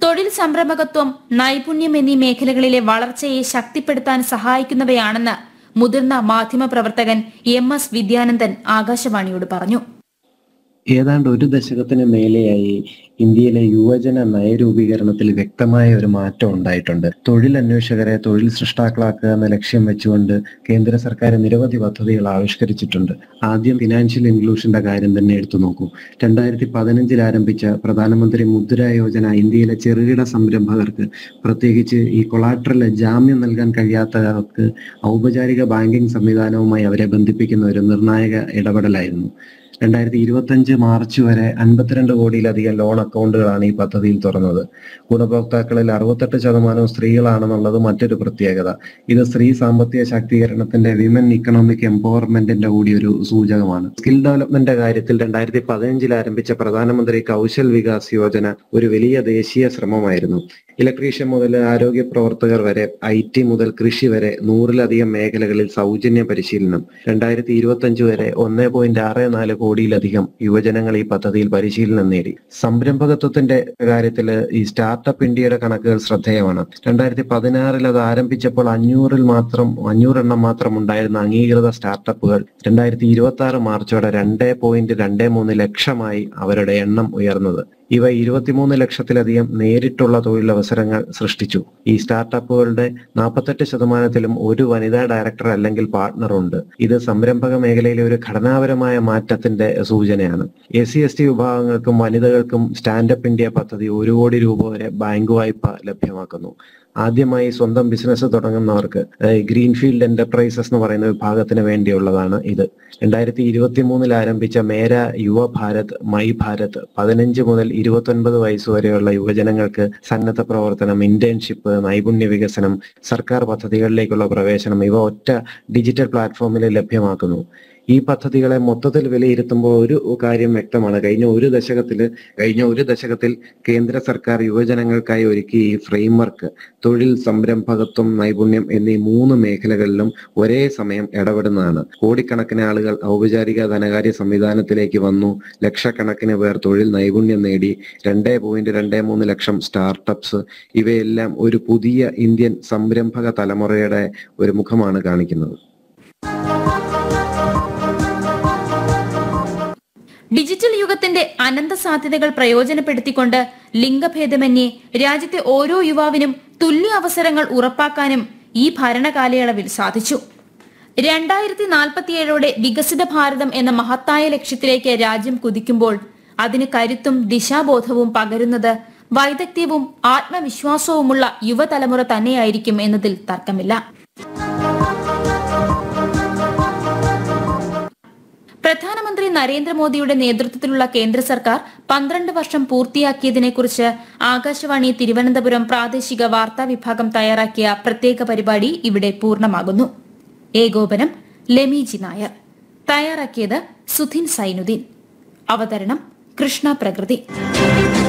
തൊഴിൽ സംരംഭകത്വം നൈപുണ്യം എന്നീ മേഖലകളിലെ വളർച്ചയെ ശക്തിപ്പെടുത്താൻ സഹായിക്കുന്നവയാണെന്ന് മുതിർന്ന മാധ്യമപ്രവർത്തകൻ എം എസ് വിദ്യാനന്ദൻ ആകാശവാണിയോട് പറഞ്ഞു ഏതാണ്ട് ഒരു ദശകത്തിന് മേലെയായി ഇന്ത്യയിലെ യുവജന നയരൂപീകരണത്തിൽ വ്യക്തമായ ഒരു മാറ്റം ഉണ്ടായിട്ടുണ്ട് തൊഴിൽ അന്വേഷകരെ തൊഴിൽ സൃഷ്ടാക്കളാക്കുക എന്ന ലക്ഷ്യം വെച്ചുകൊണ്ട് കേന്ദ്ര സർക്കാർ നിരവധി പദ്ധതികൾ ആവിഷ്കരിച്ചിട്ടുണ്ട് ആദ്യം ഫിനാൻഷ്യൽ ഇൻക്ലൂഷന്റെ കാര്യം തന്നെ എടുത്തു നോക്കൂ രണ്ടായിരത്തി പതിനഞ്ചിൽ ആരംഭിച്ച പ്രധാനമന്ത്രി മുദ്ര യോജന ഇന്ത്യയിലെ ചെറുകിട സംരംഭകർക്ക് പ്രത്യേകിച്ച് ഈ കൊളാട്രൽ ജാമ്യം നൽകാൻ കഴിയാത്തവർക്ക് ഔപചാരിക ബാങ്കിംഗ് സംവിധാനവുമായി അവരെ ബന്ധിപ്പിക്കുന്ന ഒരു നിർണായക ഇടപെടലായിരുന്നു രണ്ടായിരത്തി ഇരുപത്തഞ്ച് മാർച്ച് വരെ അൻപത്തിരണ്ട് കോടിയിലധികം ലോൺ അക്കൗണ്ടുകളാണ് ഈ പദ്ധതിയിൽ തുറന്നത് ഗുണഭോക്താക്കളിൽ അറുപത്തെട്ട് ശതമാനം സ്ത്രീകളാണെന്നുള്ളത് മറ്റൊരു പ്രത്യേകത ഇത് സ്ത്രീ സാമ്പത്തിക ശാക്തീകരണത്തിന്റെ വിമൻ ഇക്കണോമിക് എംപവർമെന്റിന്റെ കൂടി ഒരു സൂചകമാണ് സ്കിൽ ഡെവലപ്മെന്റ് കാര്യത്തിൽ രണ്ടായിരത്തി പതിനഞ്ചിൽ ആരംഭിച്ച പ്രധാനമന്ത്രി കൗശൽ വികാസ് യോജന ഒരു വലിയ ദേശീയ ശ്രമമായിരുന്നു ഇലക്ട്രീഷ്യൻ മുതൽ ആരോഗ്യ പ്രവർത്തകർ വരെ ഐ ടി മുതൽ കൃഷി വരെ നൂറിലധികം മേഖലകളിൽ സൗജന്യ പരിശീലനം രണ്ടായിരത്തി ഇരുപത്തി അഞ്ച് വരെ ഒന്ന് പോയിന്റ് ആറ് നാല് കോടിയിലധികം യുവജനങ്ങൾ ഈ പദ്ധതിയിൽ പരിശീലനം നേടി സംരംഭകത്വത്തിന്റെ കാര്യത്തിൽ ഈ സ്റ്റാർട്ടപ്പ് ഇന്ത്യയുടെ കണക്കുകൾ ശ്രദ്ധേയമാണ് രണ്ടായിരത്തി പതിനാറിൽ അത് ആരംഭിച്ചപ്പോൾ അഞ്ഞൂറിൽ മാത്രം അഞ്ഞൂറെണ്ണം മാത്രം ഉണ്ടായിരുന്ന അംഗീകൃത സ്റ്റാർട്ടപ്പുകൾ രണ്ടായിരത്തി ഇരുപത്തി ആറ് മാർച്ചോടെ രണ്ട് പോയിന്റ് രണ്ട് മൂന്ന് ലക്ഷമായി അവരുടെ എണ്ണം ഉയർന്നത് ഇവ ഇരുപത്തിമൂന്ന് ലക്ഷത്തിലധികം നേരിട്ടുള്ള തൊഴിലവസരങ്ങൾ സൃഷ്ടിച്ചു ഈ സ്റ്റാർട്ടപ്പുകളുടെ നാൽപ്പത്തെട്ട് ശതമാനത്തിലും ഒരു വനിതാ ഡയറക്ടർ അല്ലെങ്കിൽ പാർട്ണർ ഉണ്ട് ഇത് സംരംഭക മേഖലയിലെ ഒരു ഘടനാപരമായ മാറ്റത്തിന്റെ സൂചനയാണ് എസ് സി എസ് ടി വിഭാഗങ്ങൾക്കും വനിതകൾക്കും സ്റ്റാൻഡപ്പ് ഇന്ത്യ പദ്ധതി ഒരു കോടി രൂപ വരെ ബാങ്ക് വായ്പ ലഭ്യമാക്കുന്നു ആദ്യമായി സ്വന്തം ബിസിനസ് തുടങ്ങുന്നവർക്ക് ഗ്രീൻഫീൽഡ് എന്റർപ്രൈസസ് എന്ന് പറയുന്ന വിഭാഗത്തിന് വേണ്ടിയുള്ളതാണ് ഇത് രണ്ടായിരത്തി ഇരുപത്തി മൂന്നിൽ ആരംഭിച്ച മേര യുവ ഭാരത് മൈ ഭാരത് പതിനഞ്ച് മുതൽ ഇരുപത്തൊൻപത് വയസ്സ് വരെയുള്ള യുവജനങ്ങൾക്ക് സന്നദ്ധ പ്രവർത്തനം ഇന്റേൺഷിപ്പ് നൈപുണ്യ വികസനം സർക്കാർ പദ്ധതികളിലേക്കുള്ള പ്രവേശനം ഇവ ഒറ്റ ഡിജിറ്റൽ പ്ലാറ്റ്ഫോമിൽ ലഭ്യമാക്കുന്നു ഈ പദ്ധതികളെ മൊത്തത്തിൽ വിലയിരുത്തുമ്പോൾ ഒരു കാര്യം വ്യക്തമാണ് കഴിഞ്ഞ ഒരു ദശകത്തിൽ കഴിഞ്ഞ ഒരു ദശകത്തിൽ കേന്ദ്ര സർക്കാർ യുവജനങ്ങൾക്കായി ഒരുക്കിയ ഈ ഫ്രെയിംവർക്ക് തൊഴിൽ സംരംഭകത്വം നൈപുണ്യം എന്നീ മൂന്ന് മേഖലകളിലും ഒരേ സമയം ഇടപെടുന്നതാണ് കോടിക്കണക്കിന് ആളുകൾ ഔപചാരിക ധനകാര്യ സംവിധാനത്തിലേക്ക് വന്നു ലക്ഷക്കണക്കിന് പേർ തൊഴിൽ നൈപുണ്യം നേടി രണ്ട് പോയിന്റ് രണ്ട് മൂന്ന് ലക്ഷം സ്റ്റാർട്ടപ്സ് ഇവയെല്ലാം ഒരു പുതിയ ഇന്ത്യൻ സംരംഭക തലമുറയുടെ ഒരു മുഖമാണ് കാണിക്കുന്നത് ഡിജിറ്റൽ യുഗത്തിന്റെ അനന്ത സാധ്യതകൾ പ്രയോജനപ്പെടുത്തിക്കൊണ്ട് ലിംഗഭേദമന്യേ രാജ്യത്തെ ഓരോ യുവാവിനും തുല്യ അവസരങ്ങൾ ഉറപ്പാക്കാനും ഈ ഭരണകാലയളവിൽ സാധിച്ചു രണ്ടായിരത്തി നാൽപ്പത്തിയേഴോടെ വികസിത ഭാരതം എന്ന മഹത്തായ ലക്ഷ്യത്തിലേക്ക് രാജ്യം കുതിക്കുമ്പോൾ അതിന് കരുത്തും ദിശാബോധവും പകരുന്നത് വൈദഗ്ധ്യവും ആത്മവിശ്വാസവുമുള്ള യുവതലമുറ തന്നെയായിരിക്കും എന്നതിൽ തർക്കമില്ല പ്രധാനമന്ത്രി നരേന്ദ്രമോദിയുടെ നേതൃത്വത്തിലുള്ള കേന്ദ്ര സർക്കാർ പന്ത്രണ്ട് വർഷം പൂർത്തിയാക്കിയതിനെക്കുറിച്ച് ആകാശവാണി തിരുവനന്തപുരം പ്രാദേശിക വാർത്താ വിഭാഗം തയ്യാറാക്കിയ പ്രത്യേക പരിപാടി ഇവിടെ പൂർണ്ണമാകുന്നു ഏകോപനം ലെമിജി നായർ തയ്യാറാക്കിയത് സുധിൻ സൈനുദ്ദീൻ അവതരണം കൃഷ്ണ പ്രകൃതി